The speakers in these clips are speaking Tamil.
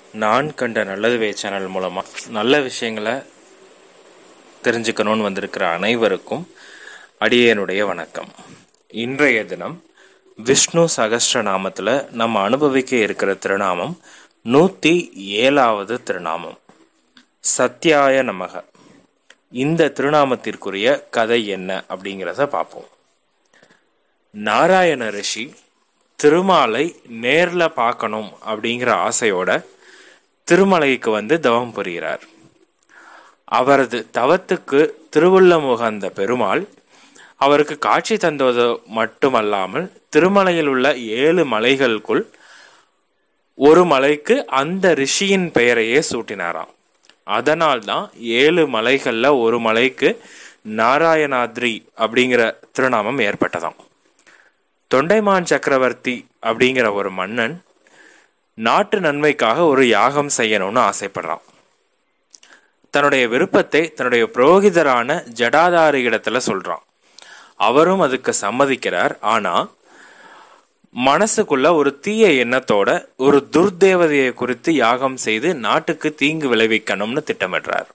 நான் கண்ட நல்லதுவே சேனல் மூலமாக நல்ல விஷயங்களை தெரிஞ்சுக்கணும்னு வந்திருக்கிற அனைவருக்கும் அடியேனுடைய வணக்கம் இன்றைய தினம் விஷ்ணு சகஸ்ர நாமத்தில் நம்ம அனுபவிக்க இருக்கிற திருநாமம் நூற்றி ஏழாவது திருநாமம் சத்யாய நமக இந்த திருநாமத்திற்குரிய கதை என்ன அப்படிங்கிறத பார்ப்போம் நாராயண ரிஷி திருமாலை நேரில் பார்க்கணும் அப்படிங்கிற ஆசையோட திருமலைக்கு வந்து தவம் புரிகிறார் அவரது தவத்துக்கு திருவுள்ளமுகந்த பெருமாள் அவருக்கு காட்சி தந்தது மட்டுமல்லாமல் திருமலையில் உள்ள ஏழு மலைகளுக்குள் ஒரு மலைக்கு அந்த ரிஷியின் பெயரையே சூட்டினாராம் அதனால்தான் ஏழு மலைகளில் ஒரு மலைக்கு நாராயணாத்ரி அப்படிங்கிற திருநாமம் ஏற்பட்டதாம் தொண்டைமான் சக்கரவர்த்தி அப்படிங்கிற ஒரு மன்னன் நாட்டு நன்மைக்காக ஒரு யாகம் செய்யணும்னு ஆசைப்படுறான் தன்னுடைய விருப்பத்தை தன்னுடைய புரோகிதரான ஜடாதாரி இடத்துல சொல்றான் அவரும் அதுக்கு சம்மதிக்கிறார் ஆனா மனசுக்குள்ள ஒரு தீய எண்ணத்தோட ஒரு துர்தேவதையை குறித்து யாகம் செய்து நாட்டுக்கு தீங்கு விளைவிக்கணும்னு திட்டமிடுறார்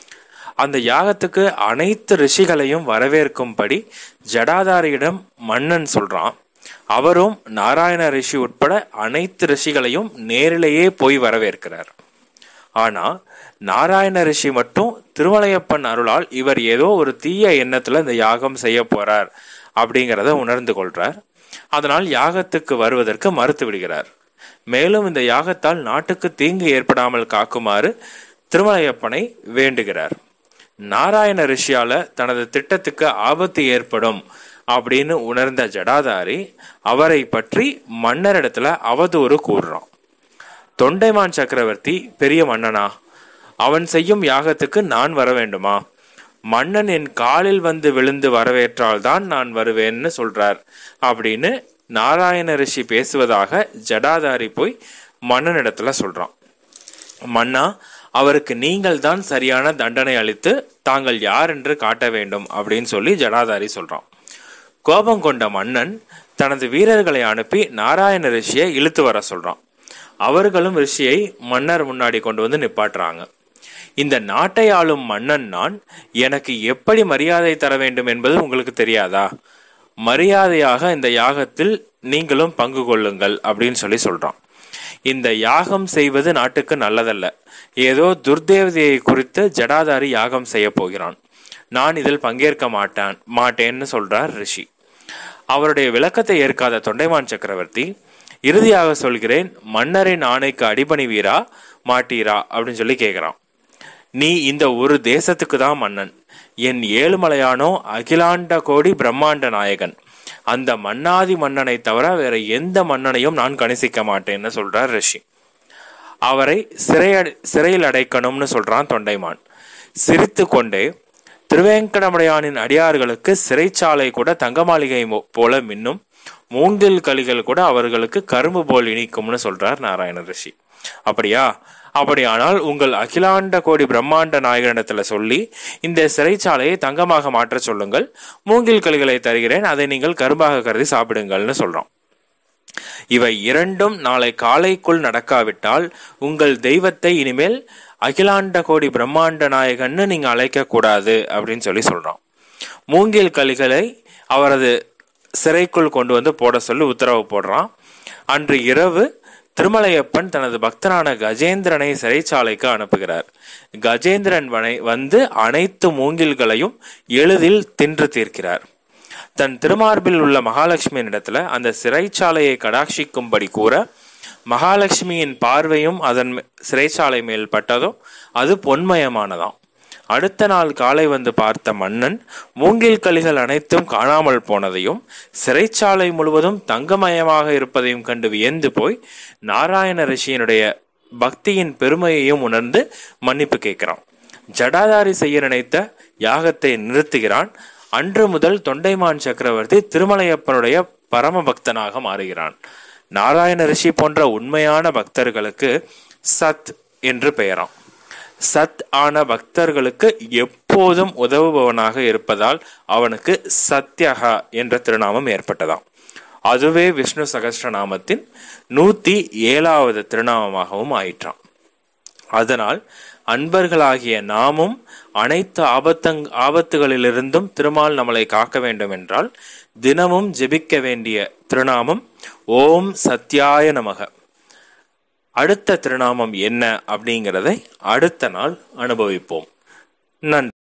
அந்த யாகத்துக்கு அனைத்து ரிஷிகளையும் வரவேற்கும்படி ஜடாதாரியிடம் மன்னன் சொல்றான் அவரும் நாராயண ரிஷி உட்பட அனைத்து ரிஷிகளையும் நேரிலேயே போய் வரவேற்கிறார் ஆனா நாராயண ரிஷி மட்டும் திருமலையப்பன் அருளால் இவர் ஏதோ ஒரு தீய எண்ணத்துல இந்த யாகம் செய்ய போறார் அப்படிங்கிறத உணர்ந்து கொள்றார் அதனால் யாகத்துக்கு வருவதற்கு மறுத்து விடுகிறார் மேலும் இந்த யாகத்தால் நாட்டுக்கு தீங்கு ஏற்படாமல் காக்குமாறு திருமலையப்பனை வேண்டுகிறார் நாராயண ரிஷியால தனது திட்டத்துக்கு ஆபத்து ஏற்படும் அப்படின்னு உணர்ந்த ஜடாதாரி அவரை பற்றி மன்னரிடத்துல அவதூறு கூறுறான் தொண்டைமான் சக்கரவர்த்தி பெரிய மன்னனா அவன் செய்யும் யாகத்துக்கு நான் வர வேண்டுமா மன்னன் என் காலில் வந்து விழுந்து வரவேற்றால்தான் நான் வருவேன்னு சொல்றார் அப்படின்னு நாராயண ரிஷி பேசுவதாக ஜடாதாரி போய் மன்னனிடத்துல சொல்றான் மன்னா அவருக்கு நீங்கள் தான் சரியான தண்டனை அளித்து தாங்கள் யார் என்று காட்ட வேண்டும் அப்படின்னு சொல்லி ஜடாதாரி சொல்றான் கோபம் கொண்ட மன்னன் தனது வீரர்களை அனுப்பி நாராயண ரிஷியை இழுத்து வர சொல்றான் அவர்களும் ரிஷியை மன்னர் முன்னாடி கொண்டு வந்து நிப்பாட்டுறாங்க இந்த நாட்டை ஆளும் மன்னன் நான் எனக்கு எப்படி மரியாதை தர வேண்டும் என்பது உங்களுக்கு தெரியாதா மரியாதையாக இந்த யாகத்தில் நீங்களும் பங்கு கொள்ளுங்கள் அப்படின்னு சொல்லி சொல்றான் இந்த யாகம் செய்வது நாட்டுக்கு நல்லதல்ல ஏதோ துர்தேவதையை குறித்து ஜடாதாரி யாகம் செய்ய போகிறான் நான் இதில் பங்கேற்க மாட்டான் மாட்டேன்னு சொல்றார் ரிஷி அவருடைய விளக்கத்தை ஏற்காத தொண்டைமான் சக்கரவர்த்தி இறுதியாக சொல்கிறேன் மன்னரின் ஆணைக்கு அடிபணிவீரா மாட்டீரா அப்படின்னு சொல்லி கேட்கிறான் நீ இந்த ஒரு தேசத்துக்கு தான் மன்னன் என் ஏழுமலையானோ அகிலாண்ட கோடி பிரம்மாண்ட நாயகன் அந்த மன்னாதி மன்னனை தவிர வேற எந்த மன்னனையும் நான் கணிசிக்க மாட்டேன்னு சொல்றார் ரிஷி அவரை சிறைய சிறையில் அடைக்கணும்னு சொல்றான் தொண்டைமான் சிரித்து கொண்டே திருவேங்கடமுடையானின் அடியார்களுக்கு சிறைச்சாலை கூட தங்க மாளிகை போல மின்னும் மூங்கில் கலிகள் கூட அவர்களுக்கு கரும்பு போல் இனிக்கும்னு சொல்றார் நாராயண ரிஷி அப்படியா அப்படியானால் உங்கள் அகிலாண்ட கோடி பிரம்மாண்ட நாயகனிடத்துல சொல்லி இந்த சிறைச்சாலையை தங்கமாக மாற்ற சொல்லுங்கள் மூங்கில் கலிகளை தருகிறேன் அதை நீங்கள் கரும்பாக கருதி சாப்பிடுங்கள்னு சொல்றோம் இவை இரண்டும் நாளை காலைக்குள் நடக்காவிட்டால் உங்கள் தெய்வத்தை இனிமேல் அகிலாண்ட கோடி பிரம்மாண்ட நாயகன்னு நீங்க அழைக்க கூடாது அப்படின்னு சொல்லி சொல்றோம் மூங்கில் கலிகளை அவரது சிறைக்குள் கொண்டு வந்து போட சொல்லி உத்தரவு போடுறான் அன்று இரவு திருமலையப்பன் தனது பக்தனான கஜேந்திரனை சிறைச்சாலைக்கு அனுப்புகிறார் கஜேந்திரன் வந்து அனைத்து மூங்கில்களையும் எளிதில் தின்று தீர்க்கிறார் தன் திருமார்பில் உள்ள மகாலட்சுமியின் இடத்துல அந்த சிறைச்சாலையை கடாட்சிக்கும்படி கூற மகாலட்சுமியின் பார்வையும் அதன் சிறைச்சாலை மேல் பட்டதும் அது பொன்மயமானதாம் அடுத்த நாள் காலை வந்து பார்த்த மன்னன் மூங்கில் கலிகள் அனைத்தும் காணாமல் போனதையும் சிறைச்சாலை முழுவதும் தங்கமயமாக இருப்பதையும் கண்டு வியந்து போய் நாராயண ரிஷியனுடைய பக்தியின் பெருமையையும் உணர்ந்து மன்னிப்பு கேட்கிறான் ஜடாதாரி செய்ய நினைத்த யாகத்தை நிறுத்துகிறான் அன்று முதல் தொண்டைமான் சக்கரவர்த்தி திருமலையப்பனுடைய பரம பக்தனாக மாறுகிறான் நாராயண ரிஷி போன்ற உண்மையான பக்தர்களுக்கு சத் என்று பெயராம் சத் ஆன பக்தர்களுக்கு எப்போதும் உதவுபவனாக இருப்பதால் அவனுக்கு சத்யகா என்ற திருநாமம் ஏற்பட்டதாம் அதுவே விஷ்ணு சகஸ்ரநாமத்தின் நூத்தி ஏழாவது திருநாமமாகவும் ஆயிற்றான் அதனால் அன்பர்களாகிய நாமும் அனைத்து ஆபத்தங் ஆபத்துகளிலிருந்தும் திருமால் நம்மளை காக்க வேண்டும் என்றால் தினமும் ஜெபிக்க வேண்டிய திருநாமம் ஓம் சத்யாய நமக அடுத்த திருநாமம் என்ன அப்படிங்கிறதை அடுத்த நாள் அனுபவிப்போம் நன்றி